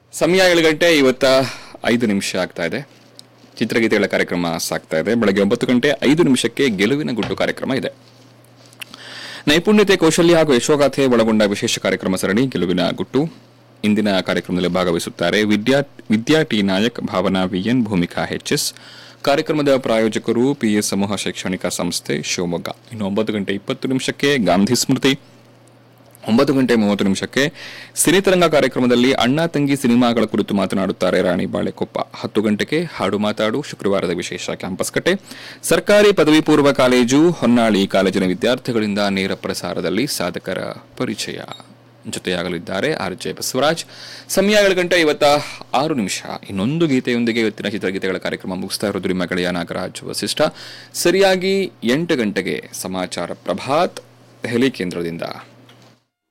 ಸಮಯ ಏಳು ಗಂಟೆ ಇವತ್ತ ಐದು ನಿಮಿಷ ಆಗ್ತಾ ಇದೆ ಚಿತ್ರಗೀತೆಗಳ ಕಾರ್ಯಕ್ರಮ ಸಾಗ್ತಾ ಇದೆ ಬೆಳಗ್ಗೆ ಒಂಬತ್ತು ಗಂಟೆ ಐದು ನಿಮಿಷಕ್ಕೆ ಗೆಲುವಿನ ಗುಟ್ಟು ಕಾರ್ಯಕ್ರಮ ಇದೆ ನೈಪುಣ್ಯತೆ ಕೌಶಲ್ಯ ಹಾಗೂ ಯಶೋಗಾಥೆ ಒಳಗೊಂಡ ವಿಶೇಷ ಕಾರ್ಯಕ್ರಮ ಸರಣಿ ಗೆಲುವಿನ ಗುಟ್ಟು ಇಂದಿನ ಕಾರ್ಯಕ್ರಮದಲ್ಲಿ ಭಾಗವಹಿಸುತ್ತಾರೆ Vidya Vidya T Nayak Bhavana V N Bhoomika H S ಕಾರ್ಯಕ್ರಮದ ಪ್ರಾಯೋಜಕರು ಪಿಎಸ್ ಸಮೂಹ ಶೈಕ್ಷಣಿಕ ಸಂಸ್ಥೆ ಶಿವಮೊಗ್ಗ ಇನ್ನು ಒಂಬತ್ತು ಗಂಟೆ ಇಪ್ಪತ್ತು ನಿಮಿಷಕ್ಕೆ ಗಾಂಧಿ ಸ್ಮೃತಿ ಒಂಬತ್ತು ಗಂಟೆ ಮೂವತ್ತು ನಿಮಿಷಕ್ಕೆ ಸಿನಿತರಂಗ ಕಾರ್ಯಕ್ರಮದಲ್ಲಿ ಅಣ್ಣ ತಂಗಿ ಸಿನಿಮಾಗಳ ಕುರಿತು ಮಾತನಾಡುತ್ತಾರೆ ರಾಣಿ ಬಾಳೆಕೊಪ್ಪ ಹತ್ತು ಗಂಟೆಗೆ ಹಾಡು ಮಾತಾಡು ಶುಕ್ರವಾರದ ವಿಶೇಷ ಕ್ಯಾಂಪಸ್ ಕಟ್ಟೆ ಸರ್ಕಾರಿ ಪದವಿ ಪೂರ್ವ ಕಾಲೇಜು ಹೊನ್ನಾಳಿ ಕಾಲೇಜಿನ ವಿದ್ಯಾರ್ಥಿಗಳಿಂದ ನೇರ ಪ್ರಸಾರದಲ್ಲಿ ಸಾಧಕರ ಪರಿಚಯ ಜೊತೆಯಾಗಲಿದ್ದಾರೆ ಆರ್ ಜೆ ಬಸವರಾಜ್ ಸಮಯ ಏಳು ಗಂಟೆ ಇವತ್ತ ಆರು ನಿಮಿಷ ಇನ್ನೊಂದು ಗೀತೆಯೊಂದಿಗೆ ಇವತ್ತಿನ ಚಿತ್ರಗೀತೆಗಳ ಕಾರ್ಯಕ್ರಮ ಮುಗಿಸ್ತಾ ಇರೋದು ನಿಮ್ಮ ಗೆಳೆಯ ನಾಗರಾಜ್ ವಸಿಷ್ಠ ಸರಿಯಾಗಿ ಎಂಟು ಗಂಟೆಗೆ ಸಮಾಚಾರ ಪ್ರಭಾತ್ ದೆಹಲಿ ಕೇಂದ್ರದಿಂದ